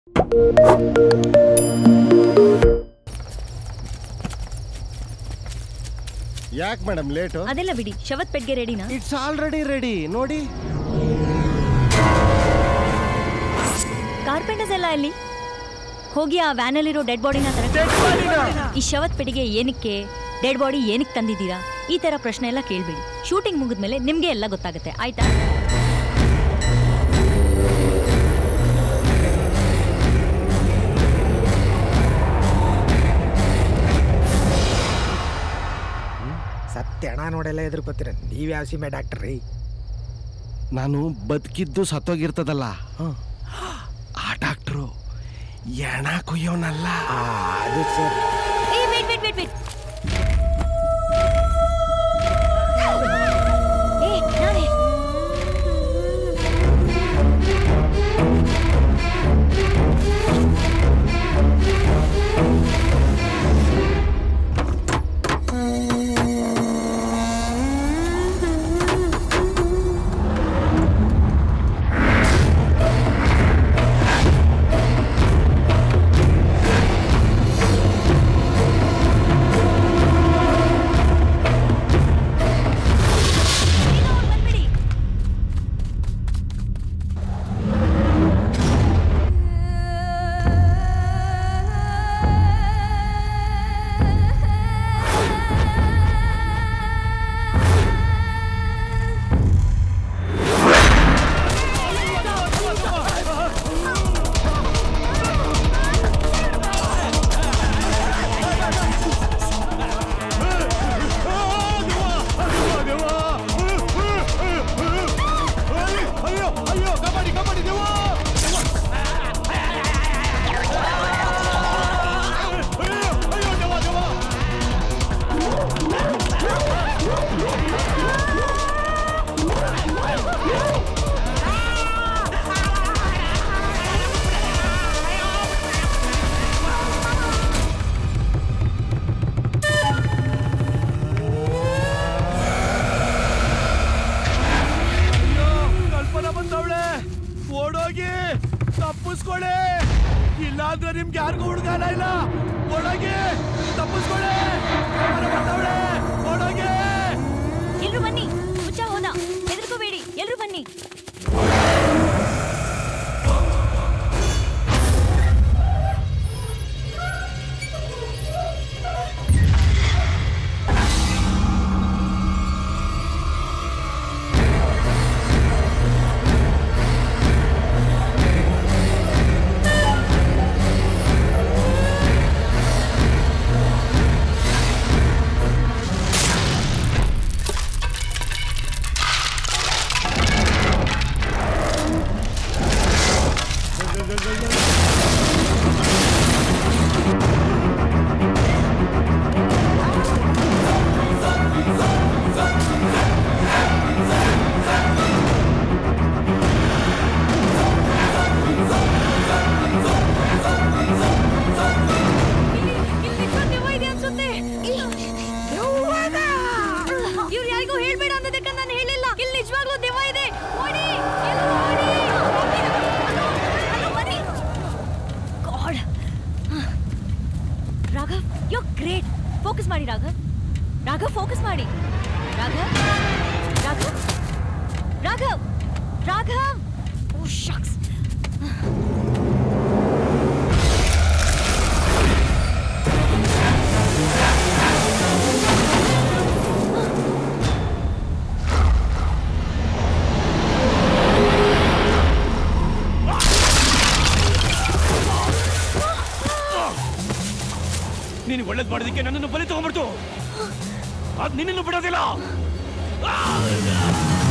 ಯಾಕೆ madam late ಅದೆಲ್ಲ ಬಿಡಿ ಶವತ್ ಪೆಟ್ಗೆ ರೆಡಿನಾ ಇಟ್ಸ್ ಆಲ್ರೆಡಿ ರೆಡಿ ನೋಡಿ ಕಾರ್ಪೆಂಟರ್ಸ್ ಎಲ್ಲ ಅಲ್ಲಿ ಹೋಗಿ ಆ ವ್ಯಾನಲ್ಲಿರೋ ಡೆಡ್ ಬಾಡಿನ ತರ ಈ ಶವತ್ ಪೆಟ್ಟಿಗೆ ಏನಕ್ಕೆ ಡೆಡ್ ಬಾಡಿ ಏನಕ್ಕೆ ತಂದಿದ್ದೀರಾ ಈ ತರ ಪ್ರಶ್ನೆ ಎಲ್ಲ ಕೇಳ್ಬೇಡಿ ಶೂಟಿಂಗ್ ಮುಗಿದ್ಮೇಲೆ ನಿಮ್ಗೆ ಎಲ್ಲ ಗೊತ್ತಾಗುತ್ತೆ ಆಯ್ತಾ ಸತ್ಯ ಹಣ ನೋಡೆಲ್ಲ ಎದುರ್ಕೋತೀರ ನೀವ್ ಯಾವ ಸೀಮೆ ಡಾಕ್ಟರ್ ರೀ ನಾನು ಬದುಕಿದ್ದು ಸತ್ತೋಗಿರ್ತದಲ್ಲ ಆ ಡಾಕ್ಟ್ರು ಎಣ ಕುಯ್ಯೋನಲ್ಲ ಅದು ಸರ್ ಏ ವೇಟ್ ವೇಟ್ ವೇಟ್ ವೇಟ್ ಏ ನಾನೇ ಬಂದ್ಬಿಡಿ ಕಲ್ಪನಾ ಬಂದವಳೆ ಓಡೋಗಿ ತಪ್ಪಿಸ್ಕೊಳ್ಳಿ ಇಲ್ಲಾಂದ್ರೆ ನಿಮ್ಗೆ ಯಾರಿಗೂ ಹುಡುಗಾಲ ಇಲ್ಲ ಒಳಗೆ ತಪ್ಪಿಸ್ಕೊಳ್ಳಿ ಕಲ್ಪನಾ ಬಂದವಳೆ ಓಡೋಗಿ ಎಲ್ರು ಬನ್ನಿ ಮುಚ್ಚ ಹೋದ ಹೆದರ್ಕೋಬೇಡಿ ಎಲ್ರು ಬನ್ನಿ ಇವ್ರು ಯಾರಿಗೂ ಹೇಳ್ಬೇಡ ಅನ್ನೋದಕ್ಕೆ ನಾನು ಹೇಳಿಲ್ಲ ಇಲ್ಲಿ ನಿಜವಾಗ್ಲೂ ದೆವ್ವ ಇದೆ ಓಡಿ ಎಲ್ರು ಓಡಿ ಅಲ್ಲೋ ಬನ್ನಿ God Raghav you great focus ಮಾಡಿ ರಾಘವ್ ರಾಘವ್ ಫೋಕಸ್ ಮಾಡಿ ರಾಘವ್ ರಾಘವ್ ರಾಘವ್ ರಾಘವ್ ಓ ಶಕ್ಸ್ ನೀನು ಒಳ್ಳೇದ್ ಮಾಡೋದಕ್ಕೆ ನನ್ನನ್ನು ಬಲಿ ತಗೊಂಡ್ಬಿಡ್ತು ಅದ್ ನಿನ್ನನ್ನು ಬಿಡೋದಿಲ್ಲ